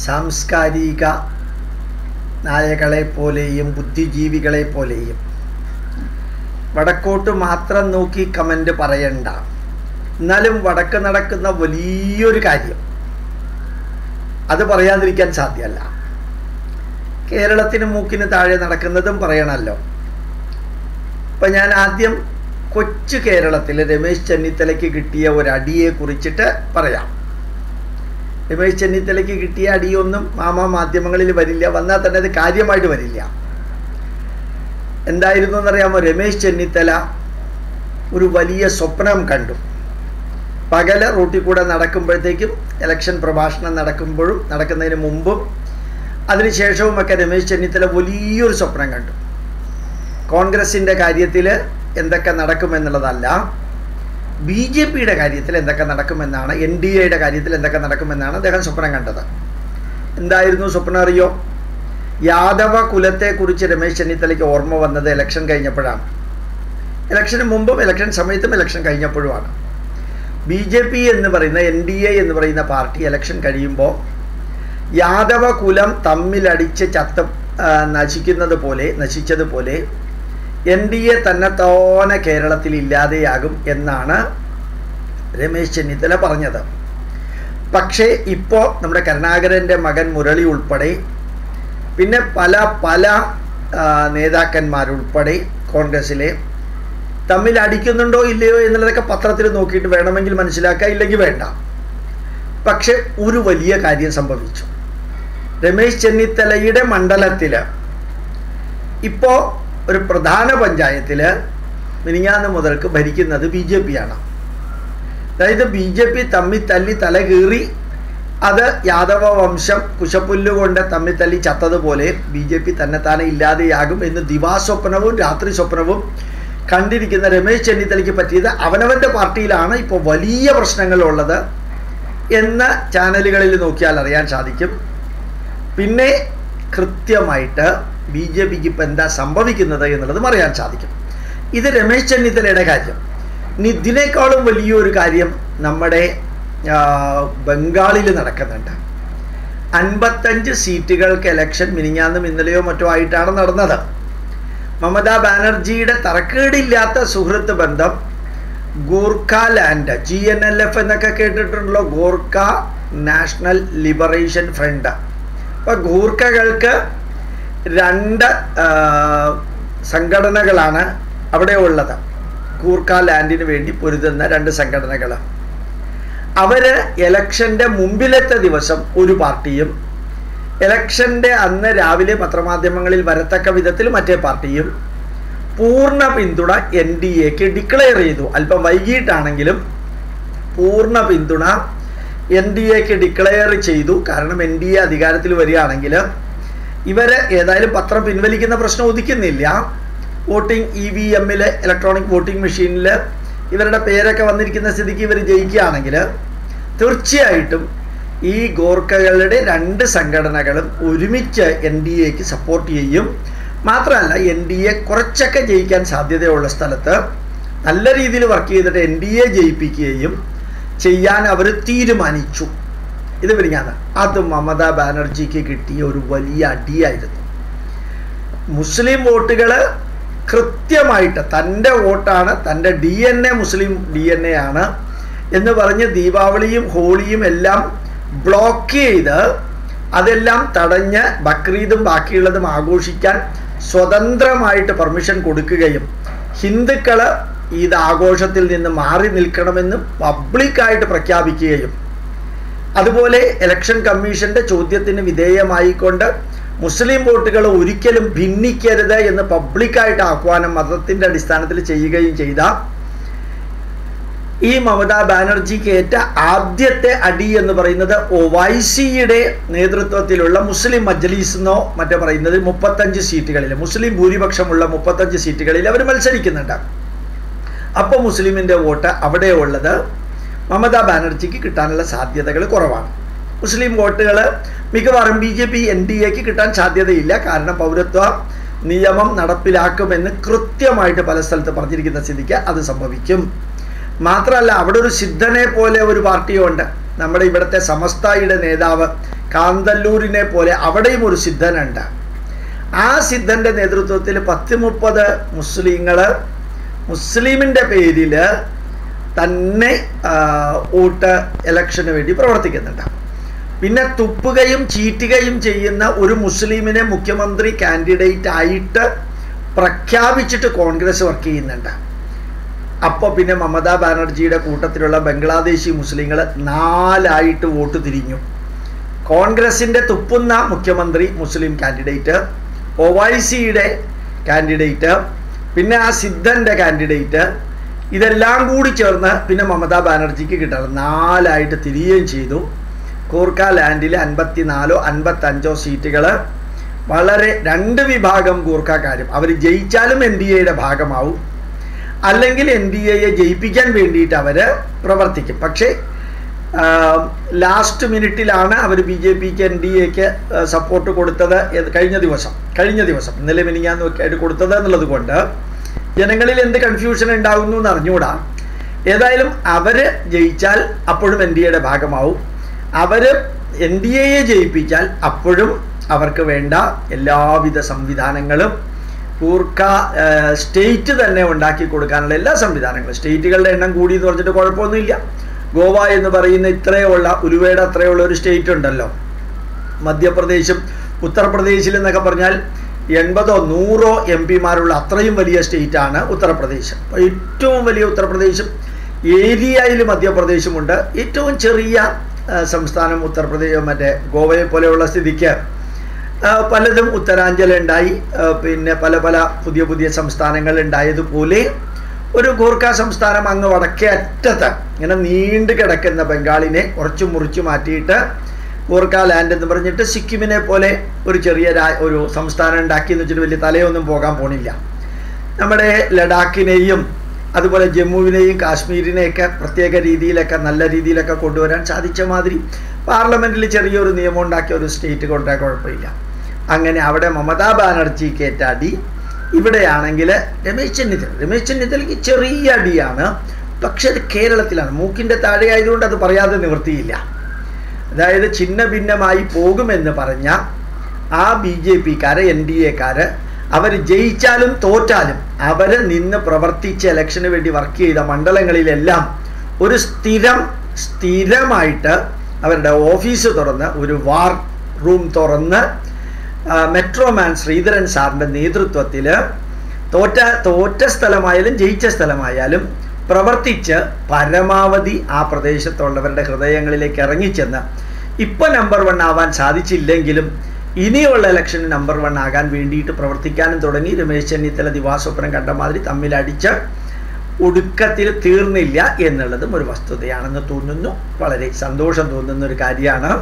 സാംസ്കാരിക നായകളെ പോലെയും ബുദ്ധിജീവികളെ പോലെയും വടക്കോട്ട് മാത്രം നോക്കി കമൻ്റ് പറയണ്ട എന്നാലും വടക്ക് നടക്കുന്ന വലിയൊരു കാര്യം അത് പറയാതിരിക്കാൻ സാധ്യമല്ല കേരളത്തിന് മൂക്കിന് താഴെ നടക്കുന്നതും പറയണമല്ലോ ഇപ്പം ഞാൻ ആദ്യം കൊച്ചു കേരളത്തിൽ രമേശ് ചെന്നിത്തലയ്ക്ക് കിട്ടിയ ഒരു അടിയെ കുറിച്ചിട്ട് പറയാം രമേശ് ചെന്നിത്തലയ്ക്ക് കിട്ടിയ അടിയൊന്നും മാമാ മാധ്യമങ്ങളിൽ വരില്ല വന്നാൽ തന്നെ അത് കാര്യമായിട്ട് വരില്ല എന്തായിരുന്നു എന്നറിയാമോ രമേശ് ചെന്നിത്തല ഒരു വലിയ സ്വപ്നം കണ്ടു പകല് റൂട്ടിൽ കൂടെ നടക്കുമ്പോഴത്തേക്കും ഇലക്ഷൻ പ്രഭാഷണം നടക്കുമ്പോഴും നടക്കുന്നതിന് മുമ്പും അതിനുശേഷവുമൊക്കെ രമേശ് ചെന്നിത്തല വലിയൊരു സ്വപ്നം കണ്ടു കോൺഗ്രസിൻ്റെ കാര്യത്തിൽ എന്തൊക്കെ നടക്കുമെന്നുള്ളതല്ല ബി ജെ പിയുടെ കാര്യത്തിൽ എന്തൊക്കെ നടക്കുമെന്നാണ് എൻ ഡി എയുടെ കാര്യത്തിൽ എന്തൊക്കെ നടക്കുമെന്നാണ് അദ്ദേഹം സ്വപ്നം കണ്ടത് എന്തായിരുന്നു സ്വപ്നം അറിയോ യാദവ കുലത്തെക്കുറിച്ച് രമേശ് ചെന്നിത്തലയ്ക്ക് ഓർമ്മ വന്നത് ഇലക്ഷൻ കഴിഞ്ഞപ്പോഴാണ് ഇലക്ഷന് മുമ്പും ഇലക്ഷൻ സമയത്തും ഇലക്ഷൻ കഴിഞ്ഞപ്പോഴുമാണ് ബി ജെ പി എന്ന് പറയുന്ന എൻ ഡി എ എന്ന് പറയുന്ന പാർട്ടി ഇലക്ഷൻ കഴിയുമ്പോൾ യാദവ കുലം തമ്മിലടിച്ച് ചത്ത നശിക്കുന്നത് പോലെ നശിച്ചതുപോലെ എൻ ഡി എ തന്നെത്തോനെ കേരളത്തിൽ ഇല്ലാതെയാകും എന്നാണ് രമേശ് ചെന്നിത്തല പറഞ്ഞത് പക്ഷേ ഇപ്പോൾ നമ്മുടെ കരുണാകരൻ്റെ മകൻ മുരളി ഉൾപ്പെടെ പിന്നെ പല പല നേതാക്കന്മാരുൾപ്പെടെ കോൺഗ്രസ്സിലെ തമ്മിൽ അടിക്കുന്നുണ്ടോ ഇല്ലയോ എന്നുള്ളതൊക്കെ പത്രത്തിൽ നോക്കിയിട്ട് വേണമെങ്കിൽ മനസ്സിലാക്കുക ഇല്ലെങ്കിൽ വേണ്ട പക്ഷെ ഒരു വലിയ കാര്യം സംഭവിച്ചു രമേശ് ചെന്നിത്തലയുടെ മണ്ഡലത്തിൽ ഇപ്പോൾ ഒരു പ്രധാന പഞ്ചായത്തിൽ മിനിങ്ങാന്ന് മുതൽക്ക് ഭരിക്കുന്നത് ബി ജെ പി ആണ് അതായത് ബി ജെ പി തമ്മി തല്ലി തല കീറി അത് യാദവ വംശം കുശപ്പുല്ല് കൊണ്ട് തമ്മി തല്ലി ചത്തതുപോലെ ബി ജെ പി തന്നെത്താനെ ഇല്ലാതെയാകും എന്ന് ദിവാസ്വപ്നവും രാത്രി സ്വപ്നവും കണ്ടിരിക്കുന്ന രമേശ് ചെന്നിത്തലയ്ക്ക് പറ്റിയത് അവനവൻ്റെ പാർട്ടിയിലാണ് ഇപ്പോൾ വലിയ പ്രശ്നങ്ങളുള്ളത് എന്ന് ചാനലുകളിൽ നോക്കിയാൽ അറിയാൻ സാധിക്കും പിന്നെ കൃത്യമായിട്ട് ബി ജെ പിക്ക് ഇപ്പം എന്താ സംഭവിക്കുന്നത് എന്നുള്ളതും അറിയാൻ സാധിക്കും ഇത് രമേശ് ചെന്നിത്തലയുടെ കാര്യം ഇനി ഇതിനേക്കാളും വലിയൊരു കാര്യം നമ്മുടെ ബംഗാളിൽ നടക്കുന്നുണ്ട് അൻപത്തഞ്ച് സീറ്റുകൾക്ക് ഇലക്ഷൻ മിനിഞ്ഞാന്നും ഇന്നലെയോ മറ്റോ ആയിട്ടാണ് നടന്നത് മമതാ ബാനർജിയുടെ തറക്കേടില്ലാത്ത സുഹൃത്ത് ബന്ധം Gorkhaland G N L F എന്നൊക്കെ കേട്ടിട്ടുണ്ടല്ലോ ഗൂർഖ നാഷണൽ ലിബറേഷൻ ഫ്രണ്ട് അപ്പോൾ ഗൂർഖകൾക്ക് രണ്ട് സംഘടനകളാണ് അവിടെ ഉള്ളത് ഗൂർഖ ലാൻഡിന് വേണ്ടി പൊരുതുന്ന രണ്ട് സംഘടനകൾ അവർ ഇലക്ഷൻ്റെ മുമ്പിലത്തെ ദിവസം ഒരു പാർട്ടിയും ഇലക്ഷൻ്റെ അന്ന് രാവിലെ പത്രമാധ്യമങ്ങളിൽ വരത്തക്ക വിധത്തിൽ മറ്റേ പാർട്ടിയും പൂർണ്ണ പിന്തുണ എൻ ഡി എക്ക് ഡിക്ലെയർ ചെയ്തു അല്പം വൈകിട്ടാണെങ്കിലും പൂർണ്ണ പിന്തുണ എൻ ഡി എക്ക് ഡിക്ലെയർ ചെയ്തു കാരണം എൻ ഡി എ അധികാരത്തിൽ വരികയാണെങ്കിൽ ഇവർ ഏതായാലും പത്രം പിൻവലിക്കുന്ന പ്രശ്നം ഉദിക്കുന്നില്ല വോട്ടിംഗ് ഇ വി എമ്മിൽ ഇലക്ട്രോണിക് വോട്ടിംഗ് മെഷീനിൽ ഇവരുടെ പേരൊക്കെ വന്നിരിക്കുന്ന സ്ഥിതിക്ക് ഇവർ ജയിക്കുകയാണെങ്കിൽ തീർച്ചയായിട്ടും ഈ ഗോർഖകളുടെ രണ്ട് സംഘടനകളും ഒരുമിച്ച് എൻ ഡി എക്ക് സപ്പോർട്ട് ചെയ്യും മാത്രമല്ല എൻ ഡി എ കുറച്ചൊക്കെ ജയിക്കാൻ സാധ്യതയുള്ള സ്ഥലത്ത് നല്ല രീതിയിൽ വർക്ക് ചെയ്തിട്ട് എൻ ഡി എ ജയിപ്പിക്കുകയും ചെയ്യാൻ അവർ തീരുമാനിച്ചു ഇത് പിരിഞ്ഞാണ് അത് മമതാ ബാനർജിക്ക് കിട്ടിയ ഒരു വലിയ അടിയായിരുന്നു മുസ്ലിം വോട്ടുകൾ കൃത്യമായിട്ട് തൻ്റെ വോട്ടാണ് തൻ്റെ ഡി എൻ എ മുസ്ലിം ഡി എൻ എ ആണ് എന്ന് പറഞ്ഞ് ദീപാവലിയും ഹോളിയും എല്ലാം ബ്ലോക്ക് ചെയ്ത് അതെല്ലാം തടഞ്ഞ് ബക്രീദും ബാക്കിയുള്ളതും ആഘോഷിക്കാൻ സ്വതന്ത്രമായിട്ട് പെർമിഷൻ കൊടുക്കുകയും ഹിന്ദുക്കൾ ഇത് ആഘോഷത്തിൽ നിന്ന് മാറി നിൽക്കണമെന്ന് പബ്ലിക്കായിട്ട് പ്രഖ്യാപിക്കുകയും അതുപോലെ ഇലക്ഷൻ കമ്മീഷന്റെ ചോദ്യത്തിന് വിധേയമായിക്കൊണ്ട് മുസ്ലിം വോട്ടുകൾ ഒരിക്കലും ഭിന്നിക്കരുത് എന്ന് പബ്ലിക്കായിട്ട് ആഹ്വാനം മതത്തിൻ്റെ അടിസ്ഥാനത്തിൽ ചെയ്യുകയും ചെയ്ത ഈ മമതാ ബാനർജിക്ക് ഏറ്റ ആദ്യത്തെ അടി എന്ന് പറയുന്നത് ഒവൈസിയുടെ നേതൃത്വത്തിലുള്ള മുസ്ലിം മജ്ലീസ് എന്നോ മറ്റോ പറയുന്നത് മുപ്പത്തഞ്ച് സീറ്റുകളിൽ മുസ്ലിം ഭൂരിപക്ഷമുള്ള മുപ്പത്തഞ്ച് സീറ്റുകളിൽ അവർ മത്സരിക്കുന്നുണ്ട് അപ്പോൾ മുസ്ലിമിൻ്റെ വോട്ട് അവിടെ ഉള്ളത് മമതാ ബാനർജിക്ക് കിട്ടാനുള്ള സാധ്യതകൾ കുറവാണ് മുസ്ലിം വോട്ടുകൾ മിക്കവാറും B J P N D എക്ക് കിട്ടാൻ സാധ്യതയില്ല കാരണം പൗരത്വ നിയമം നടപ്പിലാക്കുമെന്ന് കൃത്യമായിട്ട് പല സ്ഥലത്ത് പറഞ്ഞിരിക്കുന്ന സ്ഥിതിക്ക് അത് സംഭവിക്കും മാത്രമല്ല അവിടെ ഒരു സിദ്ധനെ പോലെ ഒരു പാർട്ടിയുണ്ട് നമ്മുടെ ഇവിടുത്തെ സമസ്തയുടെ നേതാവ് കാന്തല്ലൂരിനെ പോലെ അവിടെയും ഒരു സിദ്ധനുണ്ട് ആ സിദ്ധൻ്റെ നേതൃത്വത്തിൽ പത്ത് മുപ്പത് മുസ്ലിങ്ങൾ മുസ്ലിമിൻ്റെ പേരിൽ തന്നെ ആ, വോട്ട് ഇലക്ഷന് വേണ്ടി പ്രവർത്തിക്കുന്നുണ്ട് പിന്നെ തുപ്പുകയും ചീറ്റുകയും ചെയ്യുന്ന ഒരു മുസ്ലിമിനെ മുഖ്യമന്ത്രി കാൻഡിഡേറ്റ് ആയിട്ട് പ്രഖ്യാപിച്ചിട്ട് കോൺഗ്രസ് വർക്ക് ചെയ്യുന്നുണ്ട് അപ്പോൾ പിന്നെ മമതാ ബാനർജിയുടെ കൂട്ടത്തിലുള്ള ബംഗ്ലാദേശി മുസ്ലിങ്ങൾ നാലായിട്ട് വോട്ട് തിരിഞ്ഞു കോൺഗ്രസിൻ്റെ തുപ്പുന്ന മുഖ്യമന്ത്രി മുസ്ലിം കാൻഡിഡേറ്റ് ഒവൈസിയുടെ കാൻഡിഡേറ്റ് പിന്നെ ആ സിദ്ധൻ്റെ കാൻഡിഡേറ്റ് ഇതെല്ലാം കൂടി ചേർന്ന് പിന്നെ മമതാ ബാനർജിക്ക് കിട്ടാറ് നാലായിട്ട് തിരിയുകയും ചെയ്തു കൂർക്ക ലാൻഡിൽ അൻപത്തിനാലോ അൻപത്തഞ്ചോ സീറ്റുകൾ വളരെ രണ്ട് വിഭാഗം കൂർക്കക്കാരും അവർ ജയിച്ചാലും എൻ ഡി എയുടെ ഭാഗമാവും അല്ലെങ്കിൽ എൻ ഡി എയെ ജയിപ്പിക്കാൻ വേണ്ടിയിട്ട് അവർ പ്രവർത്തിക്കും പക്ഷേ ലാസ്റ്റ് മിനിറ്റിലാണ് അവർ ബി ജെ പിക്ക് എൻ ഡി എക്ക് സപ്പോർട്ട് കൊടുത്തത് ഏത് കഴിഞ്ഞ ദിവസം കഴിഞ്ഞ ദിവസം ഇന്നലെ മിനിങ്ങാന്ന് ഒക്കെ ആയിട്ട് കൊടുത്തത് എന്നുള്ളത് കൊണ്ട് ജനങ്ങളിൽ എന്ത് കൺഫ്യൂഷൻ ഉണ്ടാകുന്നു എന്ന് അറിഞ്ഞുകൂടാ ഏതായാലും അവർ ജയിച്ചാൽ അപ്പോഴും എൻ ഡി എയുടെ ഭാഗമാവും അവർ എൻ ഡി എയെ ജയിപ്പിച്ചാൽ അപ്പോഴും അവർക്ക് വേണ്ട എല്ലാവിധ സംവിധാനങ്ങളും കൂർക്ക സ്റ്റേറ്റ് തന്നെ ഉണ്ടാക്കി കൊടുക്കാനുള്ള എല്ലാ സംവിധാനങ്ങളും സ്റ്റേറ്റുകളുടെ എണ്ണം കൂടി എന്ന് പറഞ്ഞിട്ട് കുഴപ്പമൊന്നുമില്ല ഗോവ എന്ന് പറയുന്ന ഇത്രയുള്ള ഉരുവയുടെ അത്രയുള്ള ഒരു സ്റ്റേറ്റ് ഉണ്ടല്ലോ മധ്യപ്രദേശും ഉത്തർപ്രദേശിൽ എന്നൊക്കെ പറഞ്ഞാൽ എൺപതോ നൂറോ എം പിമാരുള്ള അത്രയും വലിയ സ്റ്റേറ്റാണ് ഉത്തർപ്രദേശ് അപ്പോൾ ഏറ്റവും വലിയ ഉത്തർപ്രദേശും ഏരിയയിൽ മധ്യപ്രദേശുമുണ്ട് ഏറ്റവും ചെറിയ ആ, സംസ്ഥാനം ഉത്തർപ്രദേശ് മറ്റേ ഗോവയെ പോലെയുള്ള സ്ഥിതിക്ക് ആ, പലതും ഉത്തരാഞ്ചലുണ്ടായി ആ, പിന്നെ പല പല പുതിയ പുതിയ സംസ്ഥാനങ്ങൾ ഉണ്ടായതുപോലെ ഒരു ഗോർഖ സംസ്ഥാനം അങ്ങ് വടക്കേ അറ്റത്ത് ഇങ്ങനെ നീണ്ടു കിടക്കുന്ന ബംഗാളിനെ കുറച്ച് മുറിച്ച് മാറ്റിയിട്ട് ഗോർഖ ലാൻഡ് എന്ന് പറഞ്ഞിട്ട് സിക്കിമിനെ പോലെ ഒരു ചെറിയ രാ- ഒരു സംസ്ഥാനം ഉണ്ടാക്കി എന്ന് വെച്ചിട്ട് വലിയ തലയൊന്നും പോകാൻ പോണില്ല നമ്മുടെ ലഡാക്കിനെയും അതുപോലെ ജമ്മുവിനെയും കാശ്മീരിനെയൊക്കെ പ്രത്യേക രീതിയിലൊക്കെ നല്ല രീതിയിലൊക്കെ കൊണ്ടുവരാൻ സാധിച്ച മാതിരി പാർലമെൻറ്റിൽ ചെറിയൊരു നിയമം ഉണ്ടാക്കിയ ഒരു സ്റ്റേറ്റ് കൊണ്ടുവരാൻ കുഴപ്പമില്ല അങ്ങനെ അവിടെ മമതാ ബാനർജി കേറ്റാടി ഇവിടെയാണെങ്കിൽ രമേശ് ചെന്നിത്തല രമേശ് ചെന്നിത്തലയ്ക്ക് ചെറിയ അടിയാണ് പക്ഷെ അത് കേരളത്തിലാണ് മൂക്കിൻ്റെ താഴെ ആയതുകൊണ്ട് അത് പറയാതെ നിവൃത്തിയില്ല അതായത് ഛിന്ന ഭിന്നമായി പോകുമെന്ന് പറഞ്ഞ ആ ബി ജെ പിക്കാര് എൻ ഡി എക്കാര് അവർ ജയിച്ചാലും തോറ്റാലും അവർ നിന്ന് പ്രവർത്തിച്ച് ഇലക്ഷന് വേണ്ടി വർക്ക് ചെയ്ത മണ്ഡലങ്ങളിലെല്ലാം ഒരു സ്ഥിരം സ്ഥിരമായിട്ട് അവരുടെ ഓഫീസ് തുറന്ന് ഒരു വാർ റൂം തുറന്ന് ആ, മെട്രോമാൻ ശ്രീധരൻ സാറിൻ്റെ നേതൃത്വത്തിൽ തോറ്റ തോറ്റ സ്ഥലമായാലും ജയിച്ച സ്ഥലമായാലും പ്രവർത്തിച്ച് പരമാവധി ആ പ്രദേശത്തുള്ളവരുടെ ഹൃദയങ്ങളിലേക്ക് ഇറങ്ങിച്ചെന്ന് ഇപ്പം നമ്പർ വൺ ആവാൻ സാധിച്ചില്ലെങ്കിലും ഇനിയുള്ള ഇലക്ഷന് നമ്പർ വൺ ആകാൻ വേണ്ടിയിട്ട് പ്രവർത്തിക്കാനും തുടങ്ങി രമേശ് ചെന്നിത്തല ദിവാസ്വപ്നം കണ്ട മാതിരി തമ്മിലടിച്ച് ഒടുക്കത്തിൽ തീർന്നില്ല എന്നുള്ളതും ഒരു വസ്തുതയാണെന്ന് തോന്നുന്നു വളരെ സന്തോഷം തോന്നുന്ന ഒരു കാര്യമാണ്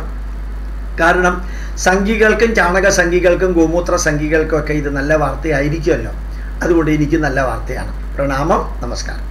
കാരണം സംഘികൾക്കും ചാണക സംഘികൾക്കും ഗോമൂത്ര സംഘികൾക്കും ഒക്കെ ഇത് നല്ല വാർത്തയായിരിക്കുമല്ലോ അതുകൊണ്ട് എനിക്ക് നല്ല വാർത്തയാണ് പ്രണാമം നമസ്കാരം